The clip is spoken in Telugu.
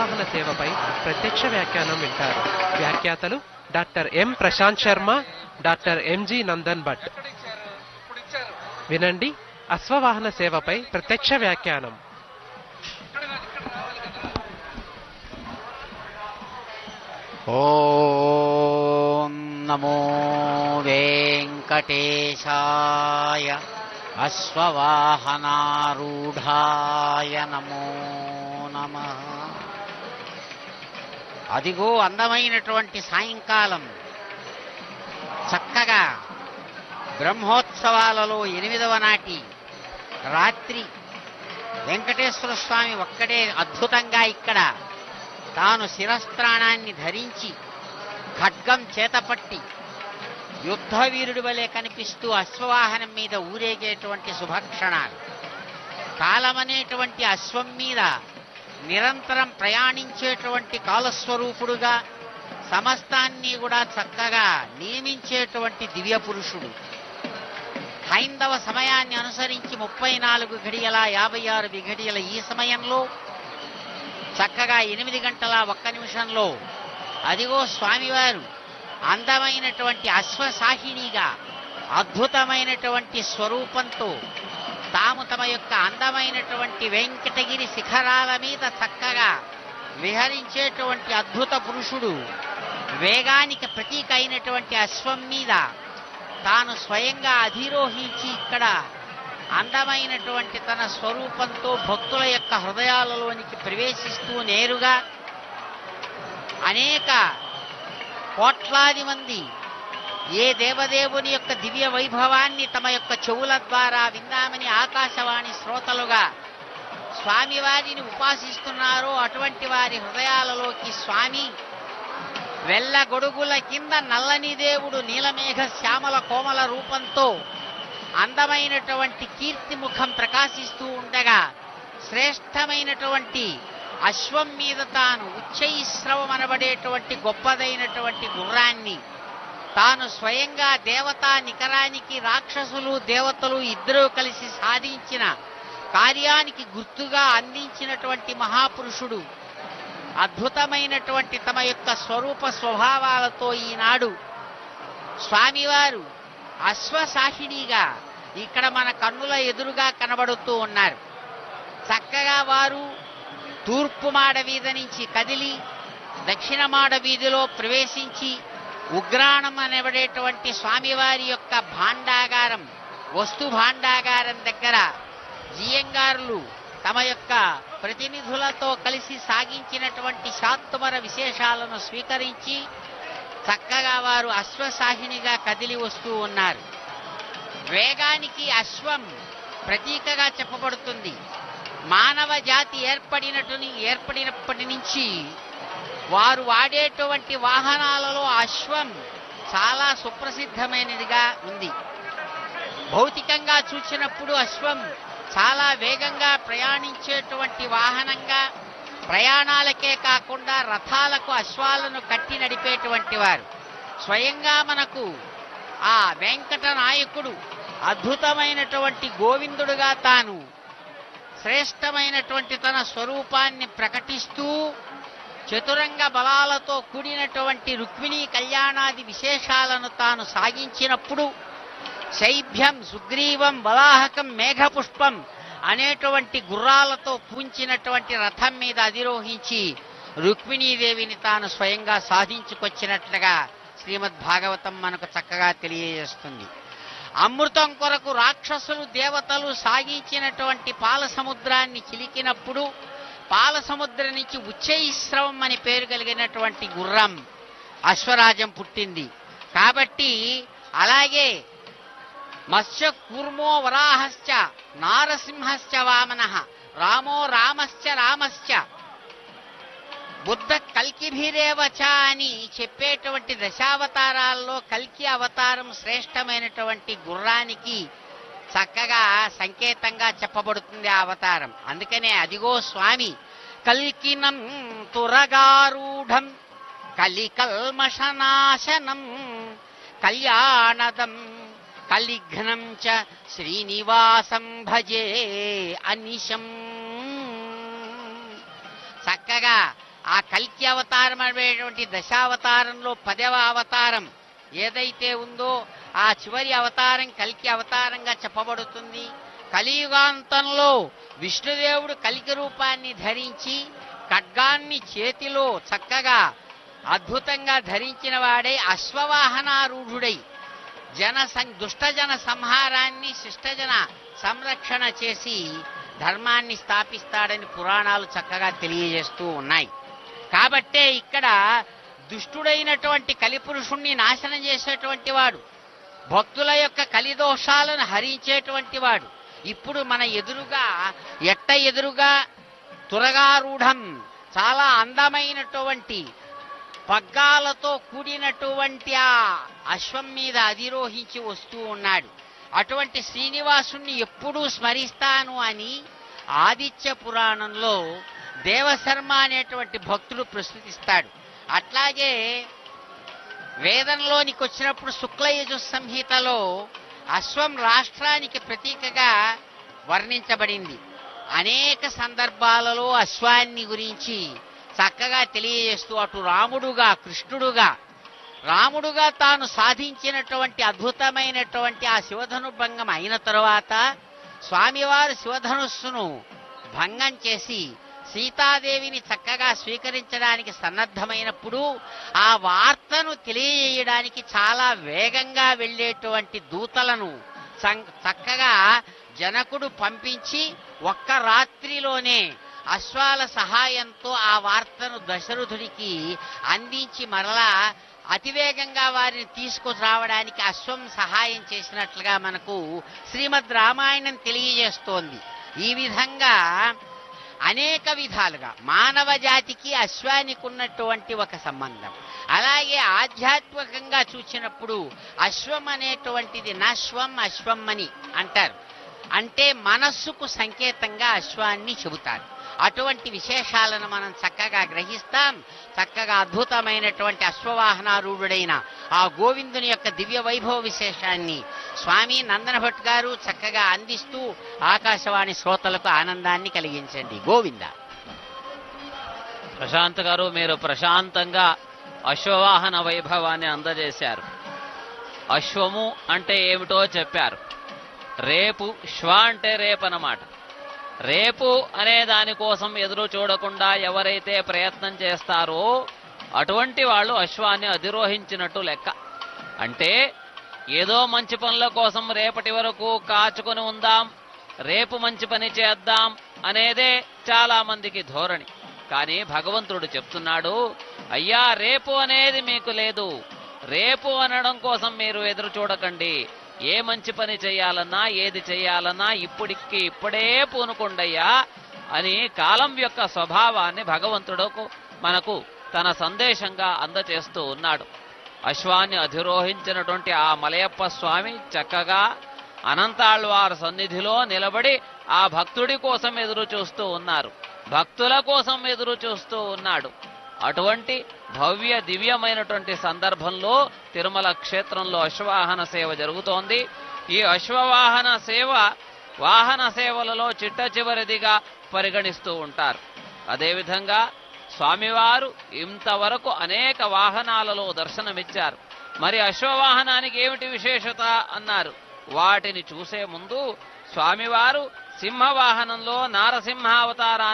అశ్వవాహన సేవపై ప్రత్యక్ష వ్యాఖ్యానం వింటారు వ్యాఖ్యాతలు doctor M Prashant Sharma doctor MG Nandan Bhat వినండి అశ్వవాహన సేవపై ప్రత్యక్ష వ్యాఖ్యానం ॐ नमो वेङ्कटेशाय అశ్వవాహనారూఢాయ నమో నమ అదిగో అందమైనటువంటి సాయంకాలం చక్కగా బ్రహ్మోత్సవాలలో ఎనిమిదవ నాటి రాత్రి వెంకటేశ్వర స్వామి ఒక్కడే అద్భుతంగా ఇక్కడ తాను శిరస్త్రాణాన్ని ధరించి ఖడ్గం చేతపట్టి యుద్ధ వీరుడి వలె కనిపిస్తూ అశ్వవాహనం మీద ఊరేగేటువంటి శుభక్షణాలు కాలమనేటువంటి అశ్వం మీద నిరంతరం ప్రయాణించేటువంటి కాలస్వరూపుడుగా సమస్తాన్ని కూడా చక్కగా నియమించేటువంటి దివ్య పురుషుడు హైందవ సమయాన్ని అనుసరించి ముప్పై నాలుగు గడియల యాభై ఆరు విఘడియల ఈ సమయంలో చక్కగా ఎనిమిది గంటల ఒక్క నిమిషంలో అదిగో స్వామివారు అందమైనటువంటి అశ్వసాహిణిగా అద్భుతమైనటువంటి స్వరూపంతో తాము తమ యొక్క అందమైనటువంటి వెంకటగిరి శిఖరాల మీద చక్కగా విహరించేటువంటి అద్భుత పురుషుడు వేగానికి ప్రతీక అయినటువంటి అశ్వం మీద తాను స్వయంగా అధిరోహించి ఇక్కడ అందమైనటువంటి తన స్వరూపంతో భక్తుల యొక్క హృదయాలలోనికి ప్రవేశిస్తూ నేరుగా అనేక కోట్లాది మంది ఏ దేవదేవుని యొక్క దివ్య వైభవాన్ని తమ యొక్క చెవుల ద్వారా విందామని ఆకాశవాణి శ్రోతలుగా స్వామివారిని ఉపాసిస్తున్నారో అటువంటి వారి హృదయాలలోకి స్వామి వెల్ల గొడుగుల కింద నల్లని దేవుడు నీలమేఘ శ్యామల కోమల రూపంతో అందమైనటువంటి కీర్తి ముఖం ప్రకాశిస్తూ ఉండగా శ్రేష్టమైనటువంటి అశ్వం మీద తాను ఉచ్చైశ్రవం అనబడేటువంటి గొప్పదైనటువంటి గుర్రాన్ని తాను స్వయంగా దేవతా నికరానికి రాక్షసులు దేవతలు ఇద్దరూ కలిసి సాధించిన కార్యానికి గుర్తుగా అందించినటువంటి మహాపురుషుడు అద్భుతమైనటువంటి తమ యొక్క స్వరూప స్వభావాలతో ఈనాడు స్వామివారు అశ్వసాహిణిగా ఇక్కడ మన కన్నుల ఎదురుగా కనబడుతూ ఉన్నారు చక్కగా వారు తూర్పు మాడ వీధి నుంచి కదిలి దక్షిణ మాడ వీధిలో ప్రవేశించి ఉగ్రాణం అనబడేటువంటి స్వామివారి యొక్క భాండాగారం వస్తు భాండాగారం దగ్గర జియంగారులు తమ యొక్క ప్రతినిధులతో కలిసి సాగించినటువంటి శాంతుమర విశేషాలను స్వీకరించి చక్కగా వారు అశ్వసాహినిగా కదిలి వస్తూ ఉన్నారు వేగానికి అశ్వం ప్రతీకగా చెప్పబడుతుంది మానవ జాతి ఏర్పడినటుని ఏర్పడినప్పటి నుంచి వారు వాడేటువంటి వాహనాలలో అశ్వం చాలా సుప్రసిద్ధమైనదిగా ఉంది భౌతికంగా చూసినప్పుడు అశ్వం చాలా వేగంగా ప్రయాణించేటువంటి వాహనంగా ప్రయాణాలకే కాకుండా రథాలకు అశ్వాలను కట్టి నడిపేటువంటి వారు స్వయంగా మనకు ఆ వెంకట నాయకుడు అద్భుతమైనటువంటి గోవిందుడుగా తాను శ్రేష్టమైనటువంటి తన స్వరూపాన్ని ప్రకటిస్తూ చతురంగ బలాలతో కూడినటువంటి రుక్మిణీ కళ్యాణాది విశేషాలను తాను సాగించినప్పుడు శైభ్యం సుగ్రీవం బలాహకం మేఘపుష్పం అనేటువంటి గుర్రాలతో పూంచినటువంటి రథం మీద అధిరోహించి రుక్మిణీదేవిని తాను స్వయంగా సాధించుకొచ్చినట్లుగా శ్రీమద్ భాగవతం మనకు చక్కగా తెలియజేస్తుంది అమృతం కొరకు రాక్షసులు దేవతలు సాగించినటువంటి పాల సముద్రాన్ని చిలికినప్పుడు పాల సముద్రం నుంచి ఉచ్చైశ్రవం అని పేరు కలిగినటువంటి గుర్రం అశ్వరాజం పుట్టింది కాబట్టి అలాగే మత్స్య కూర్మో వరాహశ్చ నారసింహశ్చ వామన రామో రామశ్చ రామశ్చ బుద్ధ కల్కిభిరేవచ అని చెప్పేటువంటి దశావతారాల్లో కల్కి అవతారం శ్రేష్టమైనటువంటి గుర్రానికి చక్కగా సంకేతంగా చెప్పబడుతుంది ఆ అవతారం అందుకనే అదిగో స్వామి కల్కినం తురగారూఢం కలికల్మషనాశనం కళ్యాణదం కలిఘ్నం చ శ్రీనివాసం భజే అనిశం చక్కగా ఆ కల్కి అవతారం అనేటువంటి దశావతారంలో పదవ అవతారం ఏదైతే ఉందో ఆ చివరి అవతారం కల్కి అవతారంగా చెప్పబడుతుంది కలియుగాంతంలో విష్ణుదేవుడు కలికి రూపాన్ని ధరించి ఖడ్గాన్ని చేతిలో చక్కగా అద్భుతంగా ధరించిన వాడై అశ్వవాహనారూఢుడై జన సం- దుష్టజన సంహారాన్ని శిష్టజన సంరక్షణ చేసి ధర్మాన్ని స్థాపిస్తాడని పురాణాలు చక్కగా తెలియజేస్తూ ఉన్నాయి కాబట్టే ఇక్కడ దుష్టుడైనటువంటి కలిపురుషుణ్ణి నాశనం చేసేటువంటి వాడు భక్తుల యొక్క కలిదోషాలను హరించేటువంటి వాడు ఇప్పుడు మన ఎదురుగా ఎట్ట ఎదురుగా తురగారూఢం చాలా అందమైనటువంటి పగ్గాలతో కూడినటువంటి ఆ అశ్వం మీద అధిరోహించి వస్తూ ఉన్నాడు అటువంటి శ్రీనివాసుణ్ణి ఎప్పుడూ స్మరిస్తాను అని ఆదిత్య పురాణంలో దేవశర్మ అనేటువంటి భక్తుడు ప్రస్తుతిస్తాడు అట్లాగే వేదంలోనికి వచ్చినప్పుడు శుక్లయజు సంహితలో అశ్వం రాష్ట్రానికి ప్రతీకగా వర్ణించబడింది అనేక సందర్భాలలో అశ్వాన్ని గురించి చక్కగా తెలియజేస్తూ అటు రాముడుగా కృష్ణుడుగా రాముడుగా తాను సాధించినటువంటి అద్భుతమైనటువంటి ఆ శివధను భంగం అయిన తరువాత స్వామివారు శివధనుస్సును భంగం చేసి సీతాదేవిని చక్కగా స్వీకరించడానికి సన్నద్ధమైనప్పుడు ఆ వార్తను తెలియజేయడానికి చాలా వేగంగా వెళ్ళేటువంటి దూతలను సం- చక్కగా జనకుడు పంపించి ఒక్క రాత్రిలోనే అశ్వాల సహాయంతో ఆ వార్తను దశరథుడికి అందించి మరలా అతివేగంగా వారిని తీసుకురావడానికి అశ్వం సహాయం చేసినట్లుగా మనకు శ్రీమద్ రామాయణం తెలియజేస్తోంది ఈ విధంగా అనేక విధాలుగా మానవ జాతికి అశ్వానికి ఉన్నటువంటి ఒక సంబంధం అలాగే ఆధ్యాత్మికంగా చూసినప్పుడు అశ్వం అనేటువంటిది నశ్వం అశ్వం అని అంటారు అంటే మనస్సుకు సంకేతంగా అశ్వాన్ని చెబుతారు అటువంటి విశేషాలను మనం చక్కగా గ్రహిస్తాం చక్కగా అద్భుతమైనటువంటి అశ్వవాహనారూఢుడైన ఆ గోవిందుని యొక్క దివ్య వైభవ విశేషాన్ని స్వామి నందన భట్ గారు చక్కగా అందిస్తూ ఆకాశవాణి శ్రోతలకు ఆనందాన్ని కలిగించండి గోవింద ప్రశాంత్ గారు మీరు ప్రశాంతంగా అశ్వవాహన వైభవాన్ని అందజేశారు అశ్వము అంటే ఏమిటో చెప్పారు రేపు శ్వ అంటే రేపనమాట రేపు అనే దానికోసం ఎదురు చూడకుండా ఎవరైతే ప్రయత్నం చేస్తారో అటువంటి వాళ్ళు అశ్వాన్ని అధిరోహించినట్టు లెక్క అంటే ఏదో మంచి పనుల కోసం రేపటి వరకు కాచుకొని ఉందాం రేపు మంచి పని చేద్దాం అనేదే చాలా మందికి ధోరణి కానీ భగవంతుడు చెప్తున్నాడు అయ్యా రేపు అనేది మీకు లేదు రేపు అనడం కోసం మీరు ఎదురు చూడకండి ఏ మంచి పని చేయాలన్నా ఏది చేయాలన్నా ఇప్పటికి ఇప్పుడే పూనుకుండయ్యా అని కాలం యొక్క స్వభావాన్ని భగవంతుడుకు మనకు తన సందేశంగా అందచేస్తూ ఉన్నాడు అశ్వాన్ని అధిరోహించినటువంటి ఆ మలయప్ప స్వామి చక్కగా అనంతాళ్వార్ సన్నిధిలో నిలబడి ఆ భక్తుడి కోసం ఎదురు చూస్తూ ఉన్నారు భక్తుల కోసం ఎదురు చూస్తూ ఉన్నాడు అటువంటి భవ్య దివ్యమైనటువంటి సందర్భంలో తిరుమల క్షేత్రంలో అశ్వవాహన సేవ జరుగుతోంది ఈ అశ్వవాహన సేవ వాహన సేవలలో చిట్ట చివరిదిగా పరిగణిస్తూ ఉంటారు అదేవిధంగా స్వామివారు ఇంతవరకు అనేక వాహనాలలో దర్శనమిచ్చారు మరి అశ్వవాహనానికి ఏమిటి విశేషత అన్నారు వాటిని చూసే ముందు స్వామివారు సింహవాహనంలో నారసింహావతారాన్ని